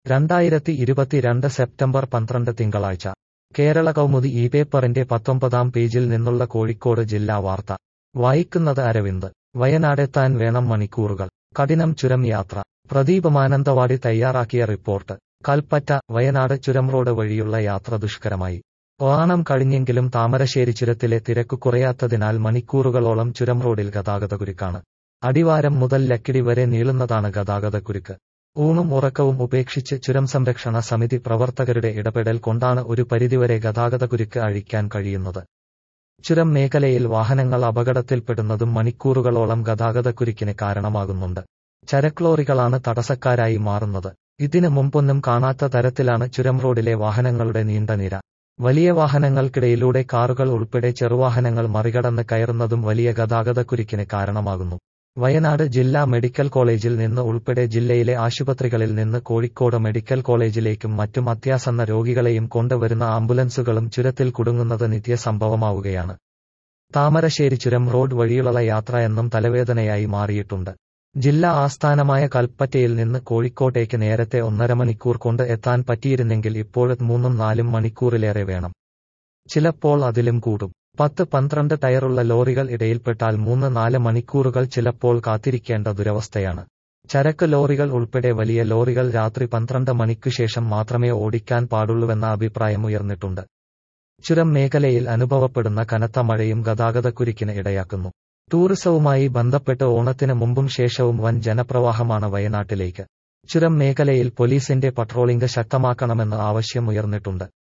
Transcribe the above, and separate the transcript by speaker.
Speaker 1: രണ്ടായിരത്തി ഇരുപത്തിരണ്ട് സെപ്റ്റംബർ പന്ത്രണ്ട് തിങ്കളാഴ്ച കേരള കൗമുദി ഈ പേപ്പറിന്റെ പത്തൊമ്പതാം പേജിൽ നിന്നുള്ള കോഴിക്കോട് ജില്ലാ വാർത്ത വായിക്കുന്നത് അരവിന്ദ് വയനാടെത്താൻ വേണം മണിക്കൂറുകൾ കഠിനം ചുരം യാത്ര പ്രദീപ് മാനന്തവാടി തയ്യാറാക്കിയ റിപ്പോർട്ട് കൽപ്പറ്റ വയനാട് ചുരം റോഡ് വഴിയുള്ള യാത്ര ദുഷ്കരമായി ഓണം കഴിഞ്ഞെങ്കിലും താമരശ്ശേരി ചുരത്തിലെ തിരക്ക് കുറയാത്തതിനാൽ മണിക്കൂറുകളോളം ചുരം റോഡിൽ ഗതാഗതക്കുരുക്കാണ് അടിവാരം മുതൽ ലക്കിടി വരെ നീളുന്നതാണ് ഗതാഗതക്കുരുക്ക് ഊണും ഉറക്കവും ഉപേക്ഷിച്ച് ചുരം സംരക്ഷണ സമിതി പ്രവർത്തകരുടെ ഇടപെടൽ കൊണ്ടാണ് ഒരു പരിധിവരെ ഗതാഗതക്കുരുക്ക് അഴിക്കാൻ കഴിയുന്നത് ചുരം മേഖലയിൽ വാഹനങ്ങൾ അപകടത്തിൽപ്പെടുന്നതും മണിക്കൂറുകളോളം ഗതാഗതക്കുരുക്കിന് കാരണമാകുന്നുണ്ട് ചരക്ലോറികളാണ് തടസ്സക്കാരായി മാറുന്നത് ഇതിന് മുമ്പൊന്നും കാണാത്ത തരത്തിലാണ് ചുരം റോഡിലെ വാഹനങ്ങളുടെ നീണ്ട നിര വലിയ വാഹനങ്ങൾക്കിടയിലൂടെ കാറുകൾ ഉൾപ്പെടെ ചെറുവാഹനങ്ങൾ മറികടന്ന് കയറുന്നതും വലിയ ഗതാഗതക്കുരുക്കിന് കാരണമാകുന്നു വയനാട് ജില്ലാ മെഡിക്കൽ കോളേജിൽ നിന്ന് ഉൾപ്പെടെ ജില്ലയിലെ ആശുപത്രികളിൽ നിന്ന് കോഴിക്കോട് മെഡിക്കൽ കോളേജിലേക്കും മറ്റും അത്യാസന്ന രോഗികളെയും കൊണ്ടുവരുന്ന ആംബുലൻസുകളും ചുരത്തിൽ കുടുങ്ങുന്നത് നിത്യസംഭവമാവുകയാണ് താമരശ്ശേരി ചുരം റോഡ് വഴിയുള്ള യാത്ര എന്നും തലവേദനയായി മാറിയിട്ടുണ്ട് ജില്ലാ ആസ്ഥാനമായ കൽപ്പറ്റയിൽ നിന്ന് കോഴിക്കോട്ടേക്ക് നേരത്തെ ഒന്നര മണിക്കൂർ കൊണ്ട് എത്താൻ പറ്റിയിരുന്നെങ്കിൽ ഇപ്പോൾ മൂന്നും നാലും മണിക്കൂറിലേറെ വേണം ചിലപ്പോൾ അതിലും കൂടും പത്ത് പന്ത്രണ്ട് ടയറുള്ള ലോറികൾ ഇടയിൽപ്പെട്ടാൽ മൂന്ന് നാല് മണിക്കൂറുകൾ ചിലപ്പോൾ കാത്തിരിക്കേണ്ട ദുരവസ്ഥയാണ് ചരക്ക് ലോറികൾ ഉൾപ്പെടെ വലിയ ലോറികൾ രാത്രി പന്ത്രണ്ട് മണിക്കു ശേഷം മാത്രമേ ഓടിക്കാൻ പാടുള്ളൂവെന്ന അഭിപ്രായം ഉയർന്നിട്ടുണ്ട് ചുരം മേഖലയിൽ അനുഭവപ്പെടുന്ന കനത്ത മഴയും ഗതാഗതക്കുരുക്കിന് ഇടയാക്കുന്നു ടൂറിസവുമായി ബന്ധപ്പെട്ട് ഓണത്തിന് മുമ്പും ശേഷവും വൻ ജനപ്രവാഹമാണ് വയനാട്ടിലേക്ക് ചുരം മേഖലയിൽ പോലീസിന്റെ പട്രോളിംഗ് ശക്തമാക്കണമെന്ന് ആവശ്യം ഉയർന്നിട്ടുണ്ട്